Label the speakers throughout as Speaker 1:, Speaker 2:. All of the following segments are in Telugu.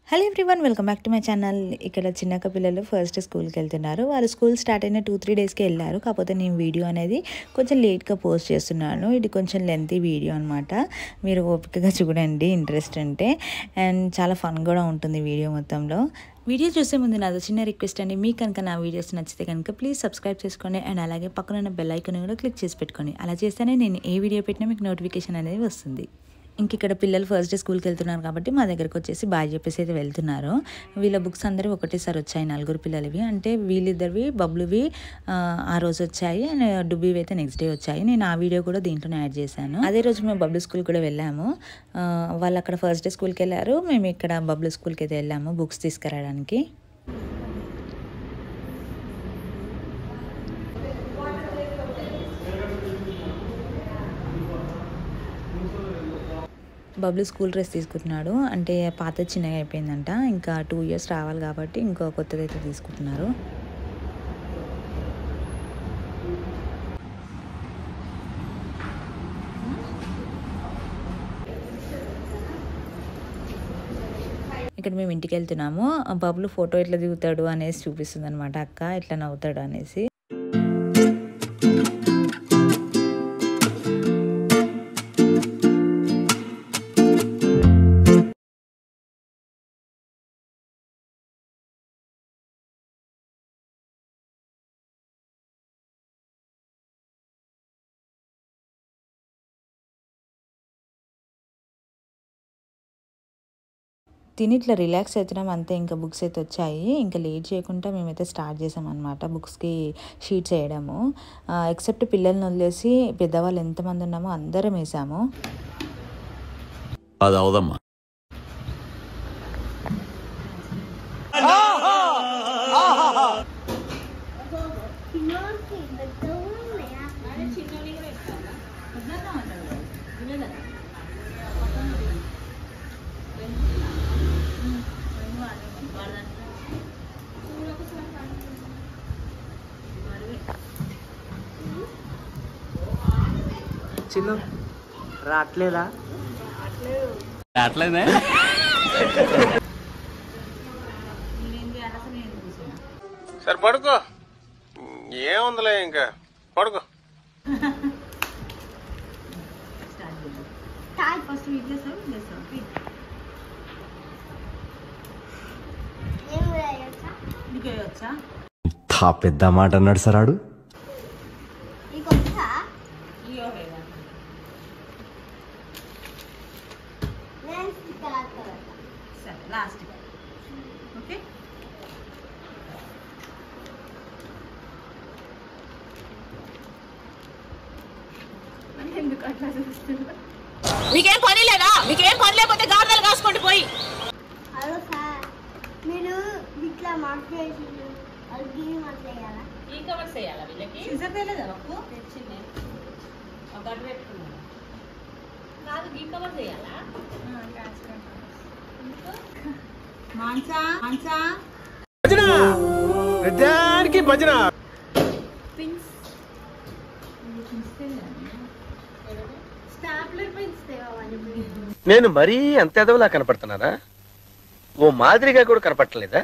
Speaker 1: Hello everyone welcome back to my channel ఇక్కడ చిన్నక్క పిల్లలు ఫస్ట్ స్కూల్కి వెళ్తున్నారు వాళ్ళు స్కూల్ స్టార్ట్ అయిన టూ త్రీ డేస్కి వెళ్ళారు కాకపోతే నేను వీడియో అనేది కొంచెం లేట్గా పోస్ట్ చేస్తున్నాను ఇది కొంచెం లెంతీ వీడియో అనమాట మీరు ఓపికగా చూడండి ఇంట్రెస్ట్ ఉంటే అండ్ చాలా ఫన్ కూడా ఉంటుంది వీడియో మొత్తంలో వీడియో చూసే ముందు నాది చిన్న రిక్వెస్ట్ అండి మీకు కనుక నా వీడియోస్ నచ్చితే కనుక ప్లీజ్ సబ్స్క్రైబ్ చేసుకోండి అండ్ అలాగే పక్కన ఉన్న బెల్ ఐకాన్ కూడా క్లిక్ చేసి పెట్టుకోండి అలా చేస్తేనే నేను ఏ వీడియో పెట్టినా మీకు నోటిఫికేషన్ అనేది వస్తుంది ఇంక ఇక్కడ పిల్లలు ఫస్ట్ డే స్కూల్కి వెళ్తున్నారు కాబట్టి మా దగ్గరకు వచ్చేసి బాగా చెప్పేసి అయితే వెళ్తున్నారు వీళ్ళ బుక్స్ అందరూ ఒకటేసారి వచ్చాయి నలుగురు పిల్లలవి అంటే వీళ్ళిద్దరివి బబ్లువి ఆ, ఆ రోజు వచ్చాయి అండ్ డుబ్బివి అయితే నెక్స్ట్ డే వచ్చాయి నేను ఆ వీడియో కూడా దీంట్లోనే యాడ్ చేశాను అదే రోజు మేము బబ్లు స్కూల్ కూడా వెళ్ళాము ఆ, వాళ్ళు అక్కడ ఫస్ట్ డే స్కూల్కి వెళ్ళారు మేము ఇక్కడ బబ్లు స్కూల్కి అయితే వెళ్ళాము బుక్స్ తీసుకురావడానికి బబ్లు స్కూల్ డ్రెస్ తీసుకుంటున్నాడు అంటే పాత చిన్నగా అయిపోయిందంట ఇంకా టూ ఇయర్స్ రావాలి కాబట్టి ఇంకో కొత్తది అయితే తీసుకుంటున్నారు ఇక్కడ మేము ఇంటికి వెళ్తున్నాము ఆ బబ్లు ఫోటో ఎట్లా దిగుతాడు అనేసి చూపిస్తుంది అనమాట అక్క ఎట్లా నవ్వుతాడు అనేసి తిని ఇట్లా రిలాక్స్ అవుతున్నాం అంతే ఇంకా బుక్స్ అయితే వచ్చాయి ఇంకా లేట్ చేయకుండా మేమైతే స్టార్ట్ చేసాం అనమాట బుక్స్కి షీట్స్ వేయడము ఎక్సెప్ట్ పిల్లల్ని వదిలేసి పెద్దవాళ్ళు ఎంతమంది ఉన్నామో అందరం వేసాము
Speaker 2: అది అవదమ్మా
Speaker 3: చిన్ను రావట్లేదా
Speaker 2: అట్లేదే
Speaker 4: సరే పడుకో ఏముందిలే ఇంకా పడుకో
Speaker 5: తా పెద్ద మాట అన్నాడు సరాడు
Speaker 6: మీకేం పని లేదా మీకేం పని లేకపోతే గార్డెన్ కాసుకోండి పోయి
Speaker 7: హలో సార్ మీరు ఇట్లా మాట్లాడేసి వాళ్ళకి మాట్లాడాలా
Speaker 6: ఈ కవర్స్ వేయాలా వీళ్ళకి తెచ్చింది ఒక గడ్డ పెట్టుకున్నాను కాదు ఈ కవర్స్ వేయాలా
Speaker 4: భజన ప్రతిదానికి భజన
Speaker 7: స్టాప్లర్ పెన్స్ తేవాలి
Speaker 4: నేను మరీ అంత ఎదవలా కనపడుతున్నారా ఓ మాదిరిగా కూడా కనపడలేదా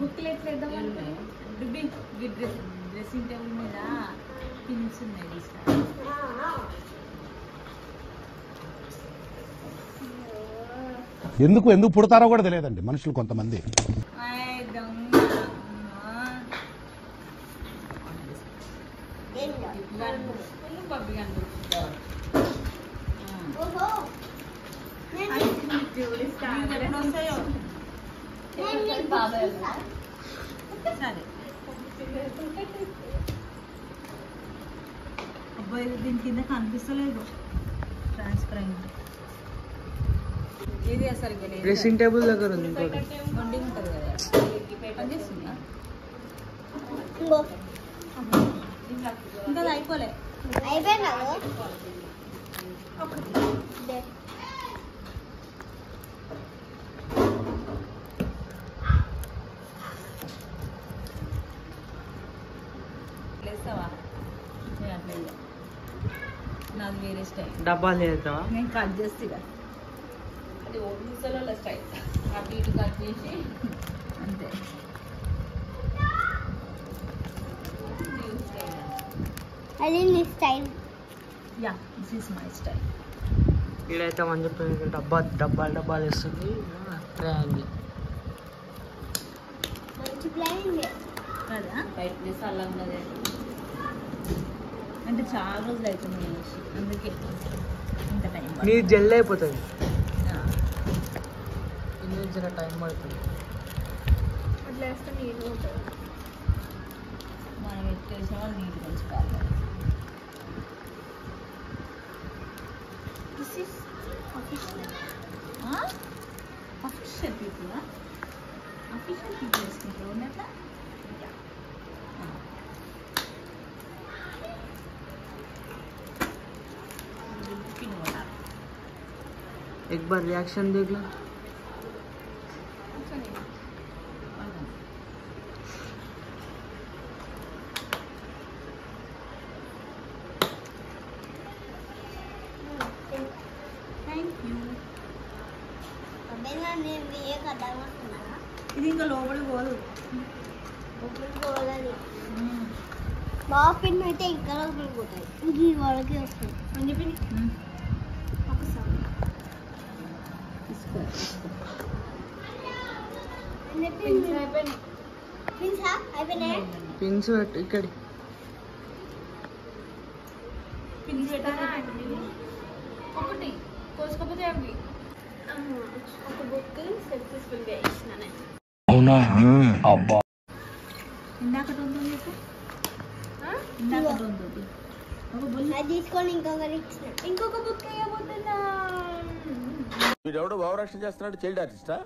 Speaker 6: డ్రెస్సింగ్ టేబుల్ మీద పిన్స్ ఉన్నాయి
Speaker 8: ఎందుకు ఎందుకు పుడతారో కూడా తెలియదండి మనుషులు కొంతమంది
Speaker 7: ఓహో నేను నేను మీకు బాబాయ్
Speaker 6: సరే అబ్బాయి దీని కింద కనిపిస్తలేదు ట్రాన్స్పరెంట్ ఏది అసలు
Speaker 3: డ్రెస్సింగ్ టేబుల్ దగ్గర ఉంది ఇంకోటి
Speaker 6: వండి ఉంటుంది కదా పనిచేస్తుందా
Speaker 7: ఇంకో
Speaker 6: ఇంకా అది అయిపోలే
Speaker 7: అయిపోయిందా
Speaker 6: లేస్తావా నేను అట్లా ఇయ్య. నాది వేరే స్టైల్
Speaker 3: డబ్బాలు చేస్తావా
Speaker 6: నేను కట్ చేస్తా ఇక. అది ఓ ముసలోళ్ళ స్టైల్ అటు ఇటు కట్ చేసి
Speaker 1: అంతే
Speaker 7: అది నీ style
Speaker 1: yeah this is my style
Speaker 3: ఈడైతే అని చెప్పి డబ్బా డబ్బాలు డబ్బాలు వేస్తుంది ట్రయాంగిల్
Speaker 7: మంచి ప్లానింగ్
Speaker 1: కదా
Speaker 6: బయట సల్లం ఉన్నదే
Speaker 1: అంటే చాలా రోజులు అవుతుంది చేసి అందుకే ఇంత టైం
Speaker 3: నీ జెల్ అయిపోతుంది
Speaker 1: ఆ.
Speaker 3: ఇన్ని జర టైం పడుతుంది
Speaker 7: అట్లా వేస్తే నీళ్ళు ఉంటుంది
Speaker 1: మనం ఎత్తేసిన వాళ్ళు నీళ్ళు పెంచుకోవాలి
Speaker 7: this is official
Speaker 1: official people official people వేసుకుంటారు ఉన్నట్ల
Speaker 3: एक बार रिएक्शन देख लो
Speaker 1: థ్యాంక్ యూ
Speaker 7: అబ్బాయి నేను బియ్య కట్టాలనుకున్నా
Speaker 1: ఇది ఇంకా లోపలికి పోదు
Speaker 7: ఒకరికి పోవాలని బాగా పిన్ అయితే ఇంకా లోపలికి పోతాయి ఇది వాళ్ళకి వస్తుంది అని చెప్పి ఒకసారి
Speaker 1: తీసుకో తీసుకో
Speaker 7: పిన్స్ అయిపోయినాయి పిన్స్ అయిపోయినాయి
Speaker 3: పిన్స్ పెట్టు ఇక్కడి
Speaker 1: పిన్స్ పెట్టారా ఒకటి కోసుకోపోతే అవి
Speaker 7: ఒక బుక్ సక్సెస్ఫుల్గా ఇచ్చిన నేను
Speaker 1: ఇందాకటి ఉంటుంది చెప్పు ఇందాకటి ఉంటుంది ఒక బుల్
Speaker 7: అది తీసుకొని ఇంకొకటి ఇచ్చిన ఇంకొక బుక్ ఇవ్వబోతున్నా
Speaker 4: వీడెవడో భావరక్షణ చేస్తున్నాడు చైల్డ్ ఆర్టిస్టా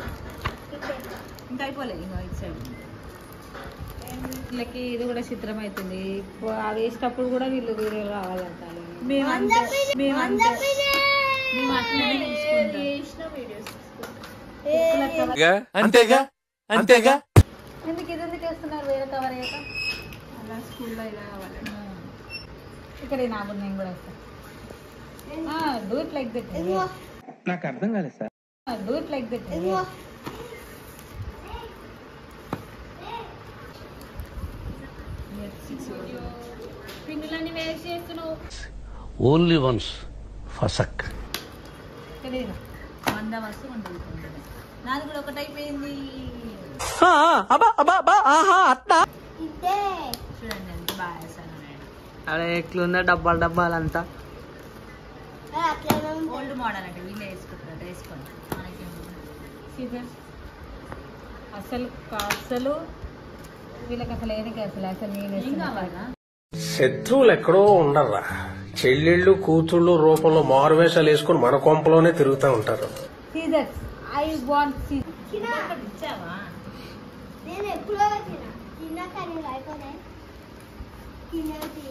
Speaker 1: ఇంకా అయిపోలేదు ఇంకా ఇటు సైడ్ వీళ్ళకి ఇది కూడా చిత్రం అవుతుంది
Speaker 6: అది వేసేటప్పుడు కూడా వీళ్ళు వీడియో రావాలంటారు
Speaker 1: మేము అంతే మేము అంతే మేము అట్లనే తీసుకుంటాం
Speaker 4: అంతేగా అంతేగా
Speaker 6: ఎందుకు ఇది ఎందుకు వేస్తున్నారు వేరే కవర్ అయ్యాక అలా స్కూల్లో ఇలా కావాలండి ఇక్కడ ఈ నాకు నేను కూడా వేస్తాను డూ ఇట్ లైక్ దట్
Speaker 3: నాకు అర్థం కాలేదు sir
Speaker 6: do it like that
Speaker 1: పిండిలన్నీ వేస్ట్ చేస్తున్నావు
Speaker 2: ఓన్లీ వన్స్ ఫసక్
Speaker 6: ఇక్కడ ఇది.
Speaker 1: వంద వస్తు ఉంటుంది నాది కూడా ఒకటి అయిపోయింది
Speaker 7: ఇదే
Speaker 1: చూడండి ఎంత బాగా వేసాను నేను
Speaker 3: అదే ఎట్లుందా డబ్బాలు డబ్బాలంతా
Speaker 7: అది అట్లనే ఉంటుంది
Speaker 1: ఓల్డ్ మోడల్ అంటే వీళ్ళే వేసుకుంటారు వేసుకోండి మనకి
Speaker 6: సీజర్స్ అసలు అసలు వీళ్ళకి అసలు ఏది అసలు అసలు నేను
Speaker 1: ఏం కావాలా
Speaker 2: శత్రువులు ఎక్కడో ఉండర్రా చెల్లెళ్ళు కూతుళ్ళు రూపంలో మారువేషాలు వేసుకుని మన కొంపలోనే తిరుగుతూ ఉంటారు
Speaker 6: సీజర్స్ ఐ వాంట్ సీజర్
Speaker 1: ఒకటి ఇచ్చావా
Speaker 7: నేను ఎప్పుడో తిన తిన్నా కానీ అయిపోయినాయి తినేది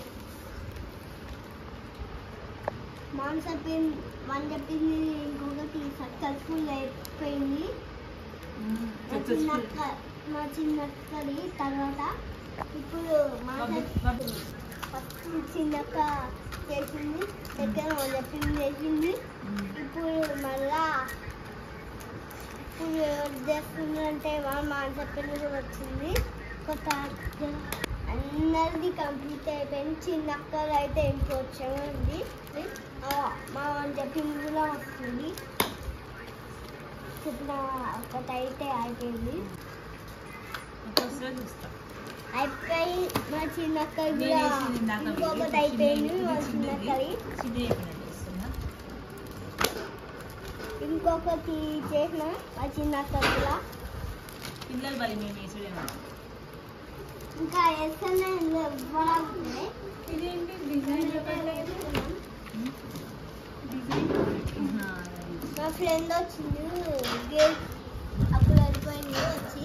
Speaker 7: మాంస పిన్ మన చెప్పింది ఇంకొకటి సక్సెస్ఫుల్ అయిపోయింది మా చిన్నక్క మా చిన్నక్కది తర్వాత ఇప్పుడు మాంస ఫస్ట్ చిన్నక్క చేసింది సెకండ్ వాళ్ళ చెప్పింది చేసింది ఇప్పుడు మళ్ళా ఇప్పుడు ఎవరు చేస్తుందంటే మా మాంస పిల్ల కూడా వచ్చింది కొత్త actor. అందరిది కంప్లీట్ అయిపోయింది చిన్నక్కలు అయితే ఇంట్లో వచ్చామండి మా అని చెప్పింది కూడా వస్తుంది చెప్పిన ఒకటి అయితే అయిపోయింది
Speaker 1: ఒకసారి చూస్తా
Speaker 7: అయిపోయి మా చిన్నక్క
Speaker 1: నేను
Speaker 7: కూడా
Speaker 1: వేసింది ఇందాక
Speaker 7: ఇంకొకటి
Speaker 1: వీడియో
Speaker 7: అయిపోయింది
Speaker 1: చిన్నది,
Speaker 7: మా
Speaker 1: ఇది చిన్నది,
Speaker 7: చిన్నక్కది
Speaker 1: చిన్నది అయిపోయినట్టు చేస్తున్నా.
Speaker 7: ఇంకొకటి చేసిన మా చిన్నక్క కూడా
Speaker 1: పిల్లలు బలి మేము వేసుడేమో
Speaker 7: ఇంకా వేస్తూనే ఇవ్వాలి
Speaker 6: ఇదేంటి డిజైన్
Speaker 7: మా ఫ్రెండ్ వచ్చింది గేట్ అప్పుడు వెళ్ళిపోయింది వచ్చి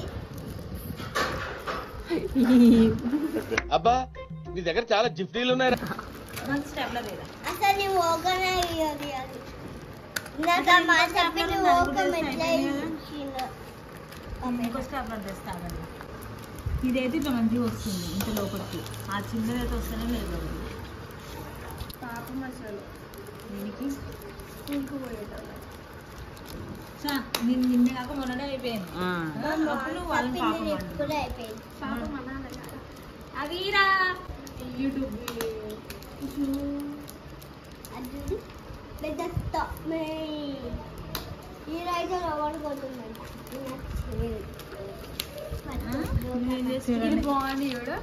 Speaker 4: అబ్బా నీ దగ్గర చాలా జిఫ్టీలు ఉన్నాయి
Speaker 1: మంచి స్టెప్లర్ లేదా
Speaker 7: అసలు నీ ఓకనే ఇవ్వాలి అది ఇందాక మా చెప్పింది ఓకం ఎట్లా ఇచ్చిందో
Speaker 1: ఇంకో స్టెప్లర్ తెస్తానండి ఇదైతే ఇట్లా మంచిగా వస్తుంది ఇంత లోపలికి ఆ చిన్నదైతే వస్తేనే లేదు
Speaker 7: పాపం అసలు
Speaker 1: దీనికి
Speaker 7: ఇంకు పోయేటోళ్ళు
Speaker 6: చా, నిన్న నిన్న కాక మొన్ననే అయిపోయింది
Speaker 3: ఆ.
Speaker 6: అప్పుడు నువ్వు వాళ్ళని పాపం
Speaker 7: చెప్పింది
Speaker 6: అన్నావు.
Speaker 7: ఎప్పుడు అయిపోయింది
Speaker 6: అదిరా యూట్యూబ్
Speaker 7: అది పెద్ద స్టాప్ ఈ రైతు ఎవరు పోతుందంట
Speaker 6: ఇది బాగుంది చూడు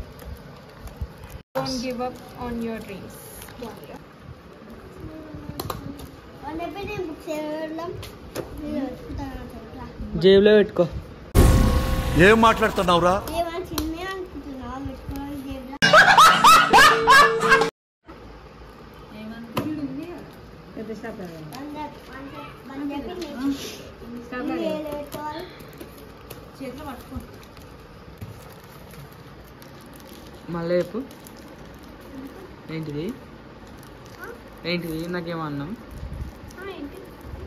Speaker 6: don't give up on your dreams
Speaker 7: వాళ్ళ నేను బుక్స్ చదవడం నేను వెతుకుతాను
Speaker 3: జేబులో పెట్టుకో
Speaker 8: ఏం మాట్లాడుతున్నావురా
Speaker 7: ఏమైనా చిన్న అనుకుంటున్నావా పెట్టుకోవడం జేబులో
Speaker 6: పెద్ద స్టాప్
Speaker 7: వంద వంద వందకి నేను
Speaker 6: స్టాప్
Speaker 7: ఏళ్ళు పెట్టుకోవాలి
Speaker 6: చేతిలో పట్టుకో
Speaker 3: మళ్ళీ చెప్పు ఏంటిది ఏంటిది నాకేమన్నాం
Speaker 7: ఆ, ఏంటి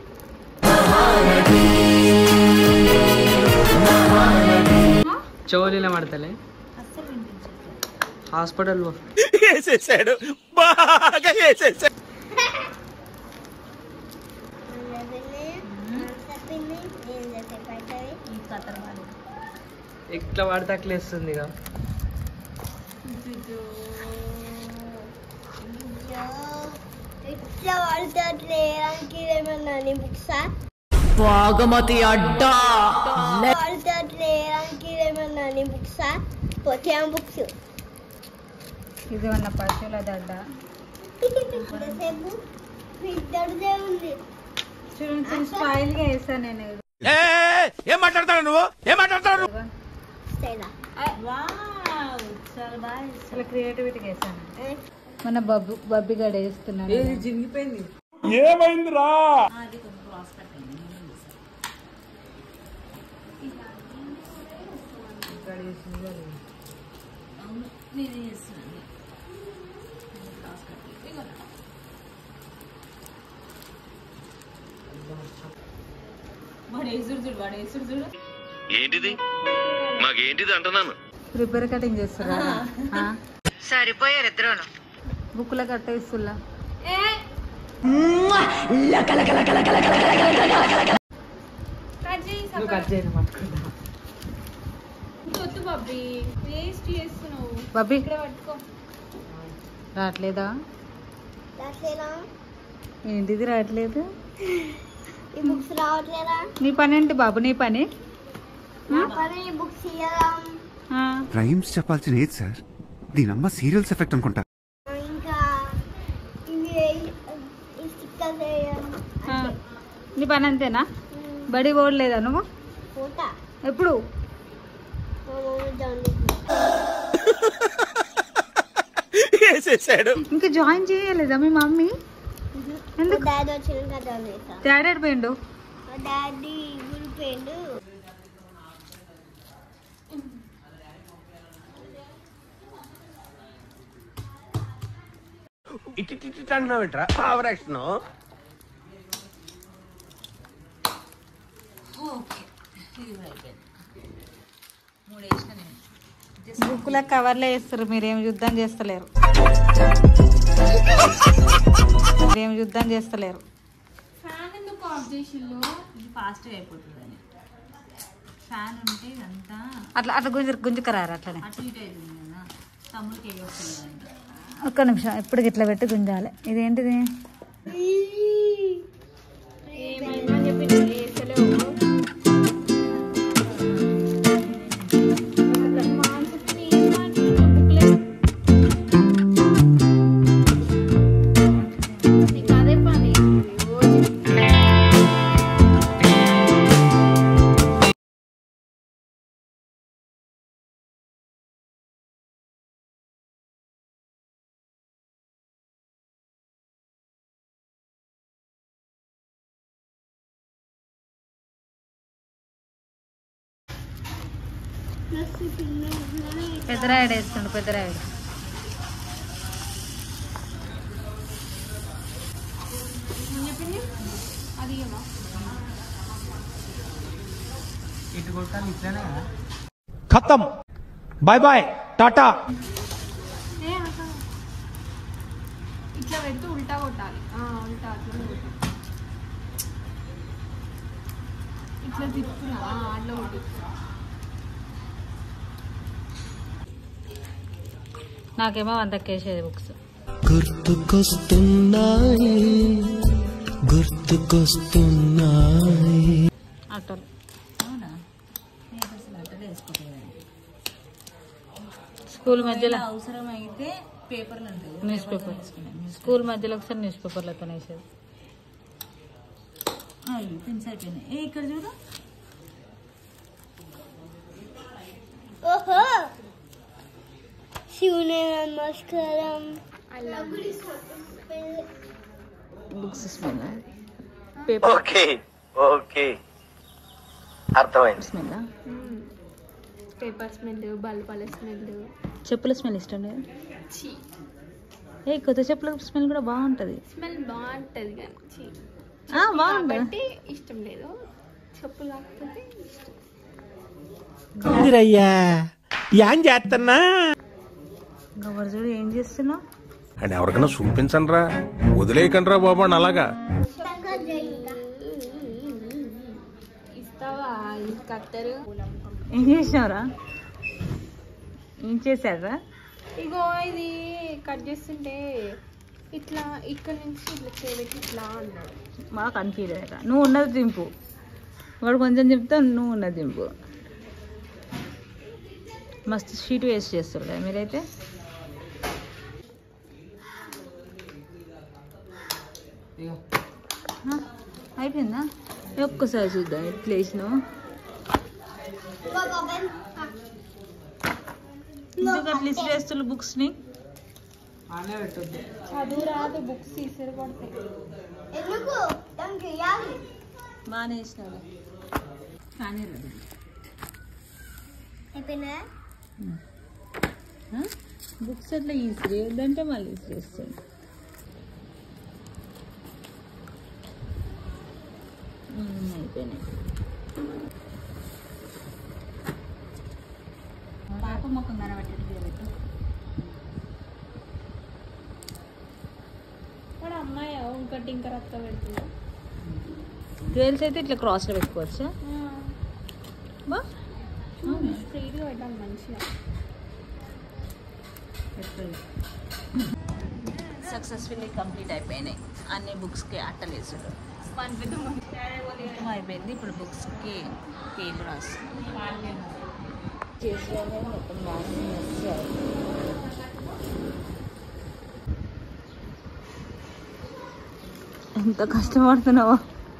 Speaker 3: చెవులు పడతలే హాస్పిటల్ పో
Speaker 4: వేసేసాడు బాగా వేసేసాడు
Speaker 7: చెప్పింది నేను చెప్పే పైసవి
Speaker 6: ఈ కథ వాళ్ళు
Speaker 3: ఎట్లా పడితే అట్లా వేస్తుంది ఇక
Speaker 7: ఇట్లా వాడితే అట్లా వేయడానికి ఏమన్నా నీ బుక్సా
Speaker 9: బాగమతి అడ్డా
Speaker 7: వాడితే అట్లా వేయడానికి ఏమన్నా నీ బుక్సా పోతే బుక్స్
Speaker 6: ఇది మన పశువుల దడ్డ
Speaker 7: ఎంతసేపు ఇద్దరిదే ఉంది
Speaker 6: చూడండి స్టైల్ గా వేస్తాను నేను ఇది.
Speaker 4: ఏం మాట్లాడతాడు నువ్వు ఏం మాట్లాడతాడు
Speaker 7: స్టైలా
Speaker 6: వావ్, చాలా బాగా చాలా క్రియేటివిటీగా వేసాను మన బబ్బు బబ్బి గడ వేస్తున్నాను
Speaker 3: జింగిపోయింది
Speaker 8: ఏమైందిరా
Speaker 6: వాడు వేసుడు చూడు వాడు వేసుడు చూడు
Speaker 4: ఏంటిది మాకేంటిది అంటున్నాను
Speaker 6: రిబ్బర్ కటింగ్ చేస్తున్నా
Speaker 9: సరిపోయారు ఇద్దరు
Speaker 6: బుక్ల కట్టేస్తున్నా
Speaker 3: నువ్వు కట్ చేయను పట్టుకుంటా
Speaker 6: వద్దు బబ్బి వేస్ట్ చేస్తున్నావు బబ్బి ఇక్కడ పట్టుకో రావట్లేదా
Speaker 7: రాట్లేదా
Speaker 6: ఏంటిది రావట్లేదు
Speaker 7: ఈ బుక్స్ రావట్లేదా
Speaker 6: నీ పని ఏంటి బాబు నీ పని
Speaker 7: నా పని ఈ బుక్స్ ఇవ్వడం
Speaker 6: ఆ,
Speaker 10: రైమ్స్ చెప్పాల్సిన ఏది సార్ దీనమ్మ సీరియల్స్ ఎఫెక్ట్ అనుకుంటా
Speaker 7: ఇంకా ఇవి వేయి- ఈ స్టిక్కర్స్ వేయడం
Speaker 6: ఆ. నీ పని అంతేనా బడి పోవట్లేదా నువ్వు
Speaker 7: పోతా
Speaker 6: ఎప్పుడు
Speaker 7: మా మమ్మీ జాయిన్
Speaker 4: వేసేసాడు
Speaker 6: ఇంకా జాయిన్ చేయలేదా మీ మమ్మీ ఎందుకు
Speaker 7: డాడీ వచ్చినాక జాయిన్ చేస్తా
Speaker 6: డాడీ పోయిండు
Speaker 7: మా డాడీ ఊరిపోయిండు
Speaker 4: ఇటు ఇటు ఇటు అంటున్నావు ఏంట్రా పవర్ యాక్షన్
Speaker 6: బుక్ల కవర్లో వేస్తారు మీరేం యుద్ధం చేస్తలేరు మీరేం యుద్ధం చేస్తలేరు
Speaker 11: ఫ్యాన్ ఎందుకు ఆఫ్ చేసిల్లు
Speaker 6: ఇది ఫాస్ట్గా అయిపోతుంది అని ఫ్యాన్ ఉంటే ఇదంతా అట్లా అట్లా గుంజు గుంజుకరారు అట్లనే అటు ఇటు అవుతుంది కదా తమ్ముడికి ఒక్క నిమిషం ఎప్పటికి ఇట్లా పెట్టి గుంజాలి ఇదేంటిది
Speaker 11: ఏమైనా చెప్పి వేసలేవు మాన్సకి ఏం మాట్లాడుతున్నావు బుక్లే నీకు అదే పని రోజు
Speaker 6: పెద్దరాయుడు వేస్తుండు పెద్దరాయుడు
Speaker 11: ఏం చెప్పింది అది ఏమో
Speaker 3: ఇటు కొట్టాలి ఇట్లనే కదా
Speaker 8: ఖతం బాయ్ బాయ్ టాటా
Speaker 11: ఏ అక్క. ఇట్లా పెడితే ఉల్టా కొట్టాలి ఆ, ఉల్టా అట్లా కొట్టాలి ఇట్లా తిప్పురా అట్లా ఒకటి
Speaker 6: నాకేమో వందకేసేది బుక్స్
Speaker 12: గుర్తుకొస్తున్నాయి గుర్తుకొస్తున్నాయి
Speaker 6: అట్టలు
Speaker 1: అవునా పేపర్స్ అట్టలు వేసుకోలేదు
Speaker 6: స్కూల్ మధ్యలో
Speaker 1: అవసరం అయితే పేపర్లు ఉంటాయి
Speaker 6: న్యూస్ పేపర్ స్కూల్ మధ్యలో ఒకసారి న్యూస్ పేపర్లతో వేసేది
Speaker 1: పెన్స్ అయిపోయినాయి ఏ ఇక్కడ చూడు
Speaker 7: ఓహో శివుని నమస్కారం
Speaker 6: బుక్స్ స్మెల్
Speaker 4: ఓకే ఓకే అర్థమైంది
Speaker 6: స్మెల్
Speaker 11: పేపర్ స్మెల్ బల్పాల స్మెల్
Speaker 6: చెప్పుల స్మెల్ ఇష్టం లేదు ఏ కొత్త చెప్పుల స్మెల్ కూడా బాగుంటది
Speaker 11: స్మెల్ బాగుంటది కానీ ఛీ.
Speaker 6: ఆ, బాగుంది.
Speaker 11: కాబట్టి ఇష్టం లేదు చెప్పు కాకపోతే ఇష్టం
Speaker 8: అయ్యా ఏం చేస్తున్నా
Speaker 6: గవర్ చూడు ఏం చేస్తున్నావు
Speaker 2: అండ్ ఎవరికైనా చూపించండి రా వదిలేయకండి రా బాబు అని అలాగా
Speaker 11: ఇస్తావా ఈ కత్తరు
Speaker 6: ఏం చేసినావురా ఏం చేశారా
Speaker 11: ఇగో ఇది కట్ చేస్తుంటే ఇట్లా ఇక్కడ నుంచి ఇట్లా చేయబెట్టి ఇట్లా అన్నాడు
Speaker 6: బాగా కన్ఫ్యూజ్ నువ్వు ఉన్నది దింపు వాడు కొంచెం చెప్తా నువ్వు ఉన్నది దింపు మస్తు షీట్ వేస్ట్ చేస్తారు కదా మీరైతే ఆ, అయిపోయిందా ఒక్కసారి చూద్దాం ఎట్లా వేసినావు ఎందుకు అట్లా ఇసిరేస్తులు బుక్స్ని
Speaker 11: చదువు రాదు బుక్స్ తీసారు పడతాయి
Speaker 7: ఎందుకు దానికి వేయాలి
Speaker 6: బాగానే వేసినావు కానీ రాదు
Speaker 7: అయిపోయినా
Speaker 6: బుక్స్ అట్లా ఇసిరేయొద్దంటే మళ్ళీ ఇసిరేస్తాను ఉమ్, అయిపోయినాయి
Speaker 1: పాప మొక్కం కనబట్టేది
Speaker 11: వాడు అమ్మాయి ఇంకటి ఇంకా రక్త పెడుతుందా
Speaker 6: గర్ల్స్ అయితే ఇట్లా క్రాస్లో పెట్టుకోవచ్చా బా
Speaker 11: స్ట్రైట్గా పెట్టాలి మంచిగా
Speaker 6: సక్సెస్ఫుల్లీ కంప్లీట్ అయిపోయినాయి అన్ని బుక్స్కి అట్టలు వేసాడు అయిపోయింది ఇప్పుడు బుక్స్కి పేర్లు రాస్తున్నాం చేసేదే మొత్తం బాగా ఎంత కష్టపడుతున్నావో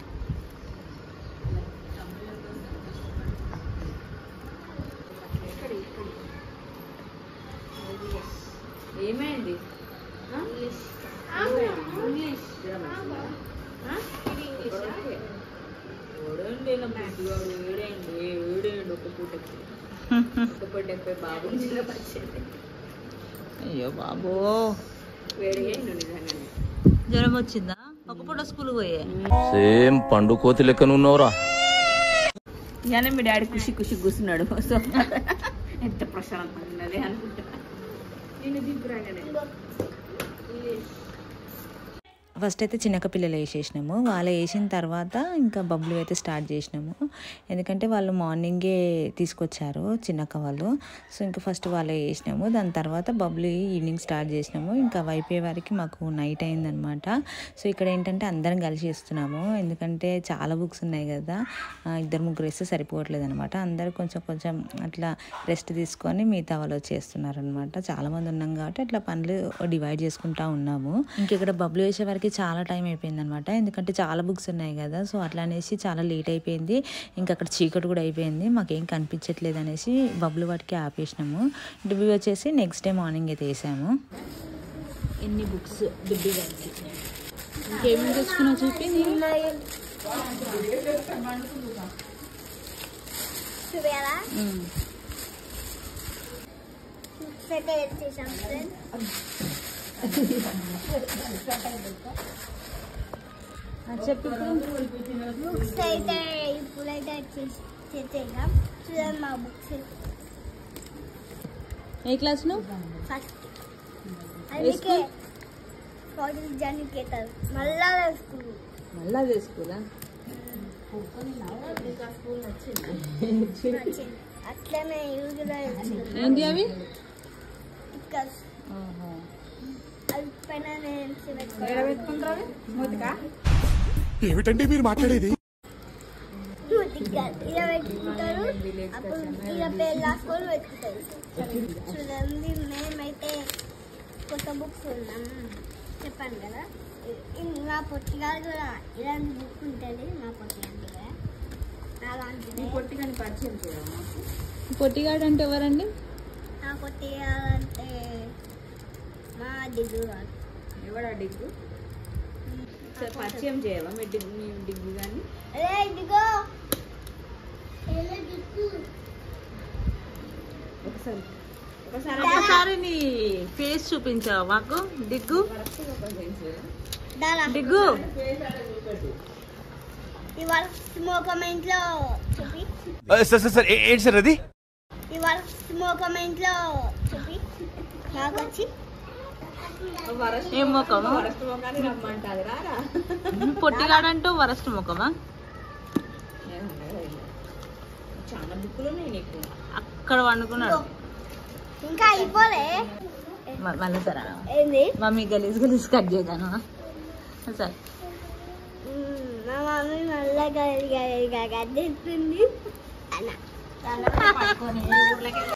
Speaker 6: ఏమైంది అయ్యో బాబో జ్వరం వచ్చిందా ఒక పూట స్కూల్ పోయే
Speaker 13: సేమ్ పండు కోతి లెక్కన ఉన్నావురా
Speaker 14: ఇలానే మీ డాడీ ఖుషి ఖుషి కూర్చున్నాడు సో ఎంత ప్రశాంతంగా ఉన్నది అనుకుంటా నేను దిగురాగానే
Speaker 1: ఫస్ట్ అయితే చిన్నక పిల్లలు వేసేసినాము వాళ్ళు వేసిన తర్వాత ఇంకా బబ్బులు అయితే స్టార్ట్ చేసినాము ఎందుకంటే వాళ్ళు మార్నింగే తీసుకొచ్చారు చిన్నక్క వాళ్ళు సో ఇంకా ఫస్ట్ వాళ్ళే వేసినాము దాని తర్వాత బబ్బులు ఈవినింగ్ స్టార్ట్ చేసినాము ఇంకా అవి అయిపోయే వరకు మాకు నైట్ అయిందనమాట సో ఇక్కడ ఏంటంటే అందరం కలిసి చేస్తున్నాము ఎందుకంటే చాలా బుక్స్ ఉన్నాయి కదా ఆ, ఇద్దరు ముగ్గురు వేస్తే సరిపోవట్లేదు అనమాట అందరు కొంచెం కొంచెం అట్లా రెస్ట్ తీసుకొని మిగతా వాళ్ళు చేస్తున్నారు అనమాట చాలా మంది ఉన్నాం కాబట్టి అట్లా పనులు డివైడ్ చేసుకుంటా ఉన్నాము ఇంక ఇక్కడ బబ్బులు వేసే వరకు చాలా టైం అయిపోయింది అనమాట ఎందుకంటే చాలా బుక్స్ ఉన్నాయి కదా సో అట్లా అనేసి చాలా లేట్ అయిపోయింది ఇంకా అక్కడ చీకటి కూడా అయిపోయింది మాకేం కనిపించట్లేదు అనేసి బబ్బులు వాటికి ఆపేసినాము డిబ్బి వచ్చేసి నెక్స్ట్ డే మార్నింగ్ అయితే వేసాము
Speaker 6: ఎన్ని బుక్స్ దుడ్డు వాటికి ఇంకేమేమి తెచ్చుకున్నావు చూపి
Speaker 7: చూడాలా సెట్ చేసాం
Speaker 6: చెప్పి
Speaker 7: బుక్స్ అయితే ఇప్పుడైతే చేసేద్దాం చూడండి మా బుక్స్
Speaker 6: ఏ క్లాస్ నువ్వు
Speaker 7: ఫస్ట్ అందుకే ఫార్టీ జానికి అవుతారు మళ్ళా స్కూల్
Speaker 6: మళ్ళా చేసుకోదా
Speaker 7: వచ్చింది. అట్లనే యూజ్లో
Speaker 14: ఏంటి అవి
Speaker 7: స్టిక్కర్స్ అవి పైన నేను
Speaker 14: ఎక్కడ పెట్టుకుంటారు మూతికా
Speaker 8: ఏమిటండి మీరు మాట్లాడేది
Speaker 7: ఇలా పెట్టుకుంటారు అప్పుడు ఇలా పేరు రాసుకొని పెట్టుకుంటారు చూడండి మేమైతే కొత్త బుక్స్ ఉన్నాం చెప్పాను కదా ఇ- మా పొట్టిగాడు కూడా ఇలాంటి బుక్ ఉంటుంది మా పొట్టిగాడు కూడా అలాంటిది
Speaker 14: పొట్టిగాని పరిచయం చేయమ్మా పొట్టిగాడు అంటే ఎవరండి
Speaker 7: నా పొట్టిగాడు అంటే మా దిగు గాడు
Speaker 14: ఎవడా డిగ్గు సరే పరిచయం చేయవా మీ డిగ్గు మీ డిగ్గు కానీ
Speaker 7: అరే దిగో ఎలా దిక్కు
Speaker 14: ఒకసారి ఒకసారి
Speaker 6: ఒకసారి నీ ఫేస్ చూపించావు మాకు డిగ్గు
Speaker 7: దారా
Speaker 6: డిగ్గు
Speaker 7: ఇవాళ స్మోక్ కమెంట్లో చూపి
Speaker 10: సార్ సార్ సార్ ఏ- ఏంటి సార్ అది
Speaker 7: ఇవాళ స్మోక్ కమెంట్లో చూపి నాకు వచ్చి
Speaker 6: ఏం ముఖము
Speaker 14: వరస్ట్ ముఖాన్ని రమ్మంటారు రారా
Speaker 6: పొట్టిగాడంటూ వరస్ట్ ముఖమా
Speaker 14: చాలా బుక్కులు ఉన్నాయి నీకు
Speaker 6: అక్కడ వండుకున్నాడు
Speaker 7: ఇంకా అయిపోలే
Speaker 6: మ- మళ్ళీ సరే
Speaker 7: ఏంది
Speaker 6: మమ్మీ గలీజ్ గలీజ్ కట్ చేయగాను సరే
Speaker 7: మ్మ్, మా మమ్మీ మళ్ళా గడిగా గడిగా గడ్డిస్తుంది అన్న